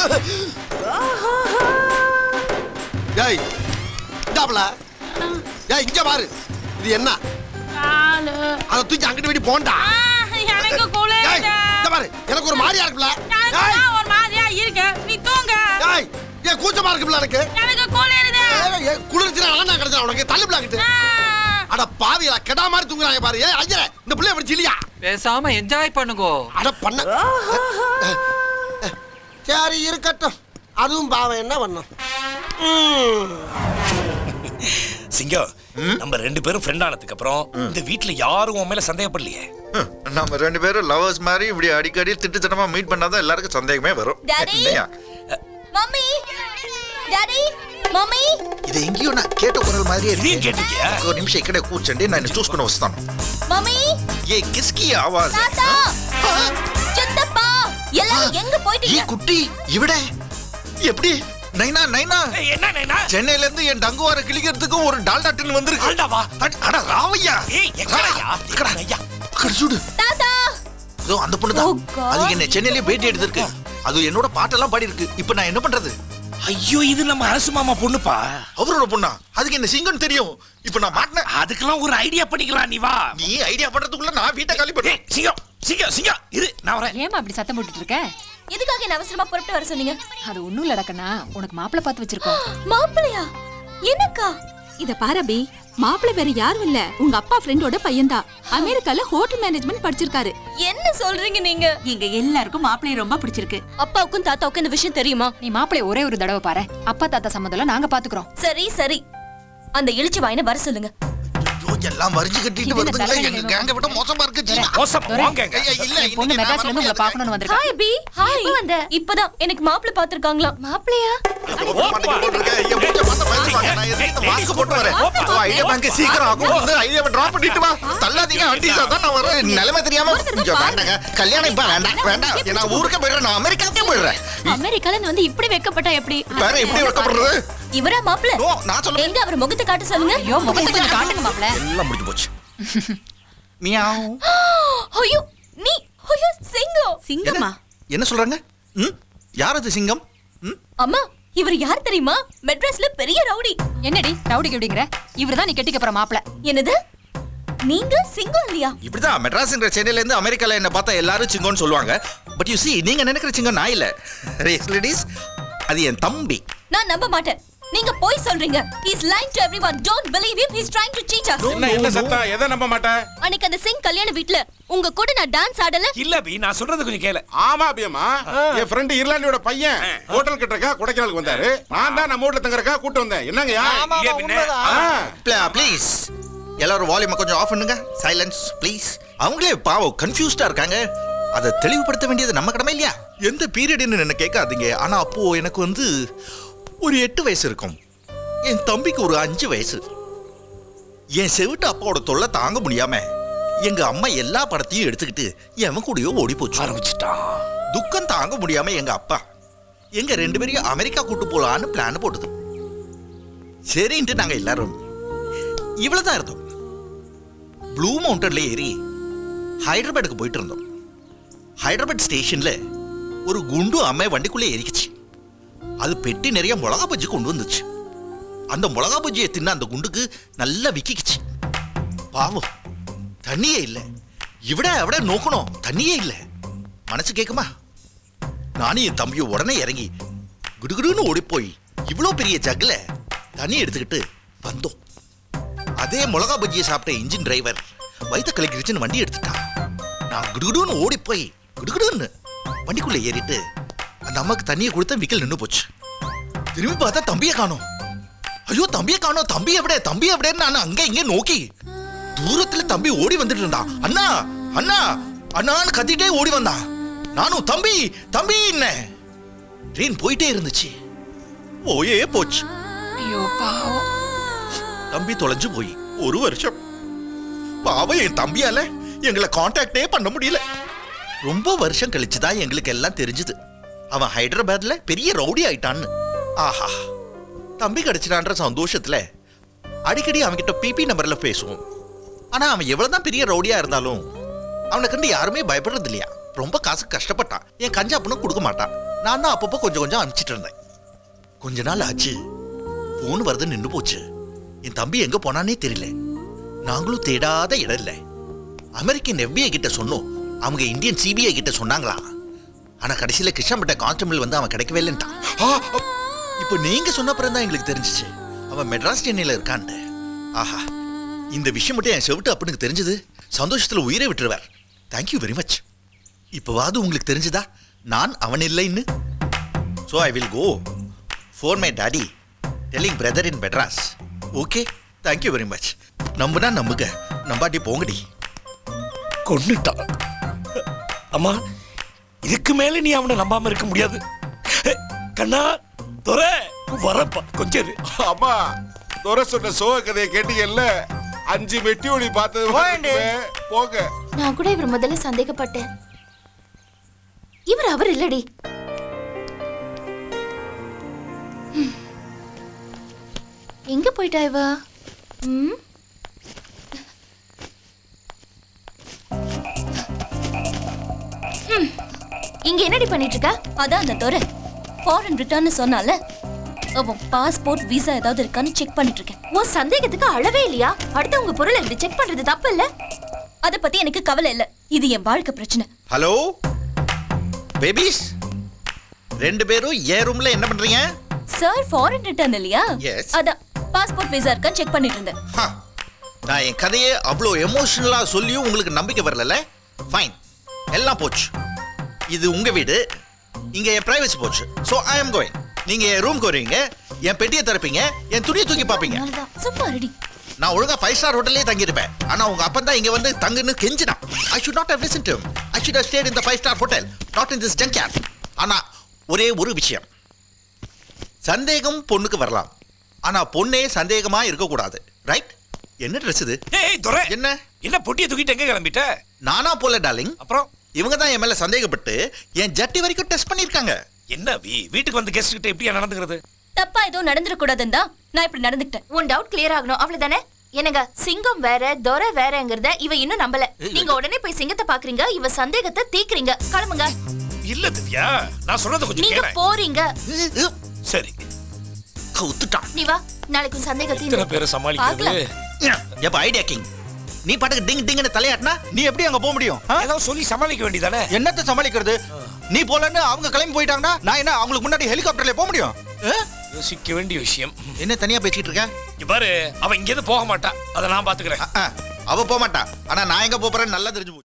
ஏய் இந்தாப்ல ஏய் இங்க பாரு இது என்ன காலு அதை தூக்கி அங்கிட்டு வெடி போண்டா ஆ, எனக்கு ஏய் குளிருது இந்த பாரு எனக்கு ஒரு மாதிரியா இருக்குல்ல எனக்கு ஏய் தான் ஒரு மாதிரியா இருக்கு நீ தூங்க ஏய் ஏன் கூச்சமா இருக்குல்ல எனக்கு எனக்கு குளிருது ஏய், ஏய், குளிர்ச்சினா நான் கிடைச்சா உனக்கு தள்ளுப்ல அங்கிட்டு ஆ, அட பாவிகளா கெடா மாதிரி தூங்குறாங்க பாரு ஏய் ஐயரே இந்த பிள்ளை எப்படி இல்லையா பேசாம என்ஜாய் பண்ணுங்கோ அட பண்ண சரி இருக்கட்டும் அதுவும் பாவம் என்ன பண்ணும் ம். சிங்கம் நம்ம ரெண்டு பேரும் ஃப்ரெண்ட் ஆனதுக்கு அப்புறம் இந்த வீட்ல யாரும் உன் மேல சந்தேகப்படலையே ஹம், நம்ம ரெண்டு பேரும் லவர்ஸ் மாதிரி இப்படி அடிக்கடி திட்டுத்தனமா மீட் பண்ணாதான் எல்லாருக்கும் சந்தேகமே வரும் Daddy? இல்லையா? மம்மி டாடி மம்மி இது எங்கேயோ நான் கேட்ட குரல் மாதிரியே இதையும் இருக்கு கேட்டிருக்கியா ஒரு நிமிஷம் ఇక్కడ కూర్చోండి నేను చూసుకుని వస్తాను மம்மி ఏ కిస్కి ఆవాజ్ தாத்தா சித்தப்பா எல்லாரும் எங்க ఈ போயிட்டீங்க குட்டி இவிட எப்படி நைனா நைனா ஏய், என்ன நைனா சென்னையில இருந்து என் டங்குவார கிழிக்கிறதுக்கு ஒரு டால்டா டின் வந்திருக்கு ஆல்டாவா அட- அட ராவையா ஏய் எங்கடா ఇక్కడ ஐயா ఇక్కడ చూడు தாத்தா இதோ அந்த பொண்ணு தான் Oh God. அது என்ன சென்னையிலேயே பேட்டி எடுத்திருக்கு அது என்னோட பாட்டெல்லாம் பாடி இருக்கு இப்ப நான் என்ன பண்றது ஐயோ இது நம்ம அரசு மாமா பொண்ணுப்பா அவரோட பொண்ணா அதுக்கு என்ன சிங்கம் தெரியும் இப்ப நான் மாட்டினேன் அதுக்கெல்லாம் ஒரு ஐடியா பண்ணிக்கலாம் நீ வா நீ ஐடியா பண்றதுக்குள்ள நான் வீட்டை காலி ஏய், பண்ணுவேன் சிங்கம் சிங்கம் சிங்கம் இரு நான் வரேன் ஏமா அப்படி சத்தம் போட்டுட்டு இருக்க எதுக்காக என்ன அவசரமா புறப்பட்டு வர சொன்னீங்க அது ஒண்ணும் இல்லடக்கண்ணா உனக்கு மாப்பிள்ளை பார்த்து வச்சிருக்கோம் மாப்பிள்ளையா எனக்கா இத பாரு அபி மாப்பிள்ளை வேற யாரும் இல்ல உங்க அப்பா ஃப்ரெண்டோட பையன்தான் அமெரிக்கால ஹோட்டல் மேனேஜ்மெண்ட் படிச்சிருக்காரு என்ன சொல்றீங்க நீங்க எங்க எல்லாருக்கும் மாப்பிள்ளைய ரொம்ப பிடிச்சிருக்கு அப்பாவுக்கும் தாத்தாவுக்கும் இந்த விஷயம் தெரியுமா நீ மாப்பிள்ளைய ஒரே ஒரு தடவை பாரு அப்பா தாத்தா சம்மதம்லாம் நாங்க பாத்துக்கிறோம் சரி சரி அந்த இழிச்சு வாயின வர சொல்லுங்க ஐயோ, எல்லாம் வரிஞ்சு கட்டிட்டு இது என்ன வருதுங்களா தலைவலி எங்க வேணும்? கேங்க விட மோசமா இருக்கு ஜீவா. மோசம் துரை. வாங்கங்க ஐயா, இல்ல என் பொண்ணு இன்னைக்கு நான் மெட்ராஸ்ல இருந்து உங்களை வர பார்க்கணும்னு வந்திருக்கா ஹாய் பி ஹாய் வந்த இப்பதான் எனக்கு மாப்பிள்ளை பாத்துருக்காங்களாம் மாப்பிள்ளையா மாட்டுக்கு போட்டிருக்கேன். ஐயா, மூஞ்ச பார்த்தா பயந்துருவாங்க. நான் எதுக்கு இந்த mask போட்டு வரேன்? ஓ, ஐடியா பேங்க் சீக்கிரம் ஆகும். வந்து ஐடியாவை drop பண்ணிட்டு வா. தள்ளாதீங்க, ஆண்டி, இதான் நான் வரேன். நிலைமை தெரியாம இங்க வேண்டாங்க. கல்யாணம் இப்ப வேண்டாம், வேண்டாம். நான் ஊருக்கே போயிடுறேன், நான் அமெரிக்காவுக்கே போயிடுறேன். அமெரிக்கால இருந்து வந்து இப்படி வெக்கப்பட்டா எப்படி வேற எப்படி வைக்கப்படுறது? இவரா மாப்பிள்ளை நோ, நான் சொல்ல எங்க அவர் முகத்தை காட்ட சொல்லுங்க ஐயோ முகத்தை கொஞ்சம் காட்டுங்க மாப்பிள்ளை எல்லாம் முடிஞ்சு போச்சு மியாவ். ஐயோ நீ ஐயோ சிங்கம் சிங்கமா என்ன சொல்றாங்க ம்? யார் அது சிங்கம் ம்? அம்மா இவர் யார் தெரியுமா மெட்ராஸ்ல பெரிய ரவுடி என்னடி ரவுடி கவுடிங்கிற இவர்தான் நீ கட்டிக்க போற மாப்பிள்ளை என்னது நீங்க சிங்கம் இல்லையா இப்படிதான் மெட்ராஸ்ங்கிற சென்னையில இருந்து அமெரிக்கால என்ன பார்த்தா எல்லாரும் சிங்கம்னு சொல்லுவாங்க பட் யூ see நீங்க நினைக்கிற சிங்கம் நான் இல்ல லேடிஸ் அது என் தம்பி நான் நம்ப மாட்டேன் நீங்க போய் சொல்றீங்க he's lying to everyone don't believe him he's trying to cheat us என்ன என்ன சத்தம் எதை நம்ப மாட்டேன் அன்னைக்கு அந்த சிங் கல்யாண வீட்ல உங்க கூட நான் டான்ஸ் ஆடல இல்ல பி நான் சொல்றது கொஞ்சம் கேளு ஆமா அபியம்மா என் ஃப்ரெண்டு இருளாண்டியோட பையன் ஹோட்டல் கட்டுறக்கா கொடைக்கானலுக்கு வந்தாரு நான் தான் நம்ம வீட்ல தங்குறக்கா கூட்டு வந்தேன் என்னங்கய்யா ஏன் பின்ன? ஆ. ப்ளீஸ் எல்லாரும் வால்யூமை கொஞ்சம் ஆஃப் பண்ணுங்க சைலன்ஸ் ப்ளீஸ் அவங்களே பாவம் கன்ஃபியூஸ்டா இருக்காங்க அதை தெளிவுபடுத்த வேண்டியது நம்ம கடமை இல்லையா எந்த பீரியட்னு என்ன கேட்காதீங்க ஆனா அப்போ எனக்கு வந்து ஒரு எட்டு வயசு இருக்கும் என் தம்பிக்கு ஒரு அஞ்சு வயசு என் செவிட்டு அப்பாவோட தொல்லை தாங்க முடியாம எங்க அம்மா எல்லா படத்தையும் எடுத்துக்கிட்டு எவன் கூடயோ ஓடி போச்சு ஆரம்பிச்சிட்டான் துக்கம் தாங்க முடியாம எங்க அப்பா எங்க ரெண்டு பேரையும் அமெரிக்கா கூட்டு போலான்னு பிளான் போட்டது சரின்ட்டு நாங்க எல்லாரும் இவ்வளவுதான் இருந்தோம் ப்ளூ மவுண்டன்ல ஏறி ஹைதராபாத்துக்கு போயிட்டு இருந்தோம் ஹைதராபாத் ஸ்டேஷன்ல ஒரு குண்டு அம்மை வண்டிக்குள்ளே ஏறிக்குச்சு அது பெட்டி நிறைய மிளகா பஜ்ஜி கொண்டு வந்துச்சு அந்த மிளகா பஜ்ஜியை தின்ன அந்த குண்டுக்கு நல்லா விக்கிக்குச்சு பாவம் தண்ணியே இல்லை இவிட விட நோக்கணும் தண்ணியே இல்லை மனசு கேக்குமா நானும் என் தம்பியும் உடனே இறங்கி குடுகுடுன்னு ஓடி போய் இவ்வளோ பெரிய ஜக்ல தண்ணி எடுத்துக்கிட்டு வந்தோம் அதே மிளகா பஜ்ஜியை சாப்பிட்ட இன்ஜின் டிரைவர் வயித்த கலக்கிருச்சுன்னு வண்டி எடுத்துட்டான் நான் குடுகுடுன்னு ஓடி போய் குடுகுடுன்னு வண்டிக்குள்ள ஏறிட்டு அந்த அம்மாக்கு தண்ணியை கொடுத்த விக்கல் நின்று போச்சு திரும்பி பார்த்தா தம்பியை காணோம் ஐயோ தம்பியை காணோம் தம்பி எവിടെ தம்பி எவிடன்னு நான் அங்க இங்க நோக்கி தூரத்துல தம்பி ஓடி வந்துட்டு இருந்தான் அண்ணா அண்ணா அண்ணான்னு கத்திட்டே ஓடி வந்தான் நானும் தம்பி தம்பி என்ன ட்ரெயின் போயிட்டே இருந்துச்சு போயே போச்சு ஐயோ பாவம் தம்பி தொலைஞ்சு போய் ஒரு வருஷம் பாவம் என் தம்பியால எங்களை காண்டாக்டே பண்ண முடியல ரொம்ப வருஷம் கழிச்சு தான் எங்களுக்கு எல்லாம் தெரிஞ்சது அவன் ஹைதராபாத்ல பெரிய ரவுடி ஆயிட்டான்னு ஆஹா தம்பி கிடைச்சிட்டான்ற சந்தோஷத்துல அடிக்கடி அவன்கிட்ட பிபி நம்பர்ல பேசுவோம் ஆனா அவன் எவ்வளவுதான் பெரிய ரவுடியா இருந்தாலும் அவனை கண்டு யாருமே பயப்படுறது இல்லையா ரொம்ப காசு கஷ்டப்பட்டான் என் கஞ்சாப்புனும் கொடுக்க மாட்டான் நான் தான் அப்பப்போ கொஞ்சம் கொஞ்சம் அனுப்பிச்சிட்டு இருந்தேன் கொஞ்ச நாள் ஆச்சு போன் வருது நின்று போச்சு என் தம்பி எங்க போனானே தெரியல நாங்களும் தேடாத இடம் இல்லை அமெரிக்கன் எஃபிஐ கிட்ட சொன்னோம் அவங்க இந்தியன் சிபிஐ கிட்ட சொன்னாங்களா ஆனா கடைசியில கிருஷ்ணம்பட்ட கான்ஸ்டபிள் வந்து அவன் கிடைக்கவே இல்லைன்ட்டான் இப்போ நீங்க சொன்ன பிறகு தான் எங்களுக்கு தெரிஞ்சிச்சு அவன் மெட்ராஸ் சென்னையில இருக்கான்ட்டு ஆஹா இந்த விஷயம் மட்டும் என் செவிட்டு அப்படின்னு தெரிஞ்சது சந்தோஷத்துல உயிரை விட்டுருவார் தேங்க்யூ வெரி மச் இப்போவாது உங்களுக்கு தெரிஞ்சதா நான் அவன் இல்லைன்னு so I will go for my daddy telling brother in Madras okay thank you very much நம்புனா நம்புங்க நம்பாட்டி போங்கடி கொன்னுட்டான் அம்மா இதுக்கு மேல நீ அவனை நம்பாம இருக்க முடியாது கண்ணா துரை வரப்பா கொஞ்சம் இரு. அம்மா துரை சொன்ன சோக கதையை கேட்டீங்கல்ல அஞ்சு மெட்டி ஒளி பார்த்தது மாதிரி போங்க நான் கூட இவர் முதல்ல சந்தேகப்பட்டேன் இவர் அவர் இல்லடி ம். எங்க போயிட்டா இவ ம்? ம். இங்க என்னடி பண்ணிட்டு இருக்க அதான் அந்த துறை ஃபாரின் ரிட்டர்ன் சொன்னால அவன் பாஸ்போர்ட் விசா ஏதாவது இருக்கான்னு செக் பண்ணிட்டு இருக்கேன் உன் சந்தேகத்துக்கு அளவே இல்லையா அடுத்தவங்க பொருளை இப்படி செக் பண்றது தப்பு இல்ல அத பத்தி எனக்கு கவலை இல்ல இது என் வாழ்க்கை பிரச்சனை ஹலோ பேபிஸ் ரெண்டு பேரும் ஏன் ரூம்ல என்ன பண்றீங்க சார் ஃபாரின் ரிட்டர்ன் இல்லையா Yes. அதான் பாஸ்போர்ட் விசா இருக்கான்னு செக் பண்ணிட்டு இருந்தேன் ஹா, நான் என் கதையை அவ்வளோ எமோஷனலா சொல்லியும் உங்களுக்கு நம்பிக்கை வரல ஃபைன் எல்லாம் போச்சு இது உங்க வீடு இங்க என் பிரைவசி போச்சு ஸோ ஐ அம் கோயிங் நீங்க என் ரூம்க்கு வருவீங்க என் பெட்டியை திறப்பீங்க என் துணியை தூக்கி பார்ப்பீங்க அதனாலதான் சும்மா ரெடி நான் ஒழுங்கா ஃபைவ் ஸ்டார் ஹோட்டல்லே தங்கியிருப்பேன் ஆனா உங்க அப்பன் தான் இங்க வந்து தங்குன்னு கெஞ்சினான் I should not have listen to I should have stayed in the five star hotel not in this junkyard ஆனா ஒரே ஒரு விஷயம் சந்தேகம் பொண்ணுக்கு வரலாம் ஆனா பொண்ணே சந்தேகமா இருக்கக்கூடாது ரைட் என்ன ட்ரெஸ் இது ஏய் துரை என்ன என்ன பொட்டியை தூக்கிட்டு எங்க கிளம்பிட்ட நானா போல டார்லிங் அப்புறம் இவங்க தான் என் மேல சந்தேகப்பட்டு என் ஜட்டி வரைக்கும் டெஸ்ட் பண்ணிருக்காங்க என்ன வி வீட்டுக்கு வந்து கெஸ்ட் கிட்ட எப்படியா நடந்துக்கிறது தப்பா எதுவும் நடந்துடக்கூடாதுன்னு தான் நான் இப்படி நடந்துக்கிட்டேன் உன் டவுட் கிளியர் ஆகணும் அவ்வளவுதானே என்னங்க சிங்கம் வேற துரை வேறங்கிறத இவ இன்னும் நம்பல நீங்க உடனே போய் சிங்கத்தை பாக்குறீங்க இவ சந்தேகத்தை தீக்குறீங்க கிளம்புங்க இல்ல திவ்யா நான் சொல்றத கொஞ்சம் நீங்க கேள போறீங்க சரி கவுத்துட்டான் நீ வா நாளைக்கு உன் சந்தேகத்தை இத்தனை பேரை சமாளிக்கிறது எப்ப ஐடியா கிங் நீ பாட்டுக்கு டிங் டிங்னு தலையாட்டினா நீ எப்படி அங்க போக முடியும் ஆ? ஏதாவது சொல்லி சமாளிக்க வேண்டியதானே என்னத்த சமாளிக்கிறது நீ போலன்னு அவங்க கிளம்பி போயிட்டாங்கன்னா நான் என்ன அவங்களுக்கு முன்னாடி ஹெலிகாப்டர்ல போக முடியும் ஆ? யோசிக்க வேண்டிய விஷயம் என்ன தனியா பேசிட்டு இருக்க இங்க பாரு அவ இங்க இருந்து போக மாட்டா அதை நான் பாத்துக்கிறேன் ஆ, ஆ, அவ போக மாட்டா ஆனா நான் எங்க போறேன்னு நல்லா தெரிஞ்சு போச்சு